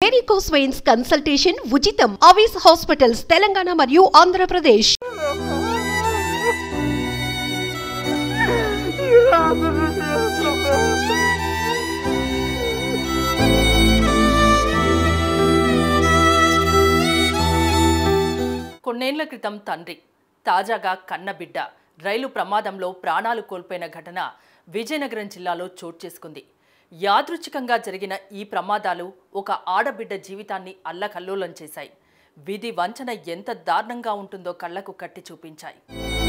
varicose veins consultation ఉచితం అవిస్ hospitals Telangana మరియు ఆంధ్రప్రదేశ్ కొన్నేళ్ల క్రితం తండ్రి తాజాగా కన్నబిడ్డ రైలు ప్రమాదంలో ప్రాణాలు కోల్పోయిన ఘటన విజయనగరం జిల్లాలో చోటు చేసుకుంది యాదృచ్ఛికంగా జరిగిన ఈ ప్రమాదాలు ఒక ఆడబిడ్డ జీవితాన్ని అల్లకల్లోలం చేశాయి విధి వంచన ఎంత దారుణంగా ఉంటుందో కళ్లకు కట్టి చూపించాయి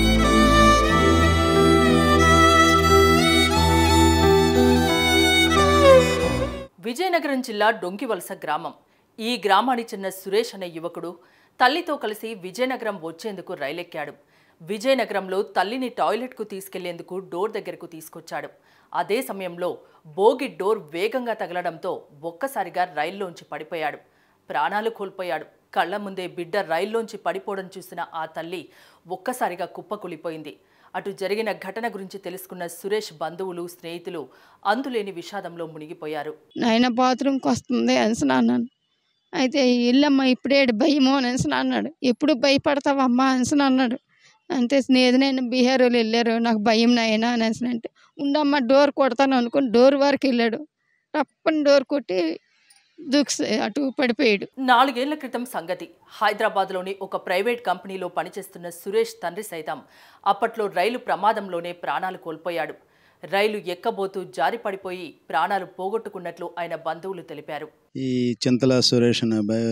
విజయనగరం జిల్లా డొంకివలస గ్రామం ఈ గ్రామానికి చెందిన సురేష్ అనే యువకుడు తల్లితో కలిసి విజయనగరం వచ్చేందుకు రైలెక్కాడు విజయనగరంలో తల్లిని టాయిలెట్కు తీసుకెళ్లేందుకు డోర్ దగ్గరకు తీసుకొచ్చాడు అదే సమయంలో బోగి డోర్ వేగంగా తగలడంతో ఒక్కసారిగా రైల్లోంచి పడిపోయాడు ప్రాణాలు కోల్పోయాడు కళ్ల ముందే బిడ్డ రైల్లోంచి పడిపోవడం చూసిన ఆ తల్లి ఒక్కసారిగా కుప్పకూలిపోయింది అటు జరిగిన ఘటన గురించి తెలుసుకున్న సురేష్ బంధువులు స్నేహితులు అంతులేని విషాదంలో మునిగిపోయారు నాయన బాత్రూమ్కి వస్తుంది అనేసి అన్నాను అయితే ఇల్లమ్మ ఇప్పుడే భయమో అనేసి అన్నాడు ఎప్పుడు భయపడతావమ్మా అనేసి అన్నాడు అంటే స్నేహితునైనా బీహార్లో వెళ్ళారు నాకు భయం నాయన అనేసి అంటే ఉండమ్మా డోర్ కొడతాను అనుకుని డోర్ వరకు వెళ్ళాడు తప్పని డోర్ కొట్టి దుక్స్ అటు పడిపోయాడు నాలుగేళ్ల క్రితం సంగతి హైదరాబాద్లోని ఒక ప్రైవేట్ కంపెనీలో పనిచేస్తున్న సురేష్ తండ్రి సైతం అప్పట్లో రైలు ప్రమాదంలోనే ప్రాణాలు కోల్పోయాడు రైలు ఎక్కబోతూ జారి పడిపోయి ప్రాణాలు పోగొట్టుకున్నట్లు ఆయన బంధువులు తెలిపారు ఈ చింతల సురేష్ అనే అబ్బాయి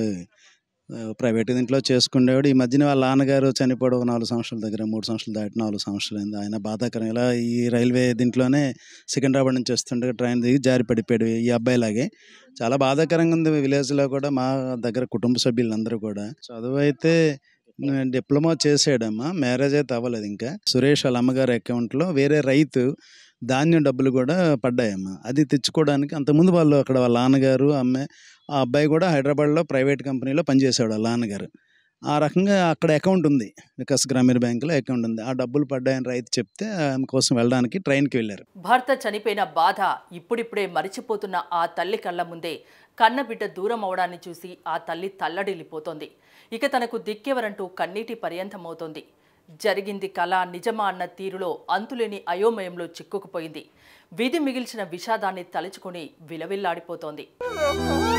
ఆ, ప్రైవేట్ దీంట్లో చేసుకునేవాడు ఈ మధ్యన వాళ్ళ నాన్నగారు చనిపోవడం ఒక నాలుగు సంవత్సరాల దగ్గర మూడు సంవత్సరాలు దాటి నాలుగు సంవత్సరాలు అయింది ఆయన బాధాకరం ఇలా ఈ రైల్వే దీంట్లోనే సికింద్రాబాద్ నుంచి వస్తుంటే ట్రైన్ దిగి జారి పడిపోయాడు ఈ అబ్బాయిలాగే చాలా బాధాకరంగా ఉంది విలేజ్లో కూడా మా దగ్గర కుటుంబ సభ్యులందరూ కూడా చదువు అయితే డిప్లొమా చేసాడమ్మా మ్యారేజ్ అయితే అవ్వలేదు ఇంకా సురేష్ వాళ్ళ అమ్మగారి అకౌంట్లో వేరే రైతు ధాన్యం డబ్బులు కూడా పడ్డాయమ్మా అది తెచ్చుకోవడానికి అంతకుముందు వాళ్ళు అక్కడ వాళ్ళ నాన్నగారు అమ్మాయి ఆ అబ్బాయి కూడా హైదరాబాద్లో ప్రైవేట్ కంపెనీలో పనిచేసేవాడు వాళ్ళ నాన్నగారు ఆ రకంగా అక్కడ అకౌంట్ ఉంది వికాస్ గ్రామీణ బ్యాంకులో అకౌంట్ ఉంది ఆ డబ్బులు పడ్డాయని రైతు చెప్తే ఆమె కోసం వెళ్ళడానికి ట్రైన్కి వెళ్ళారు భర్త చనిపోయిన బాధ ఇప్పుడిప్పుడే మరిచిపోతున్న ఆ తల్లి కళ్ళ ముందే కన్నబిడ్డ దూరం అవడాన్ని చూసి ఆ తల్లి తల్లడిల్లిపోతోంది ఇక తనకు దిక్కెవరంటూ కన్నీటి పర్యంతమవుతోంది జరిగింది కళ నిజమా అన్న తీరులో అంతులేని అయోమయంలో చిక్కుకుపోయింది విధి మిగిల్చిన విషాదాన్ని తలుచుకుని విలవిల్లాడిపోతోంది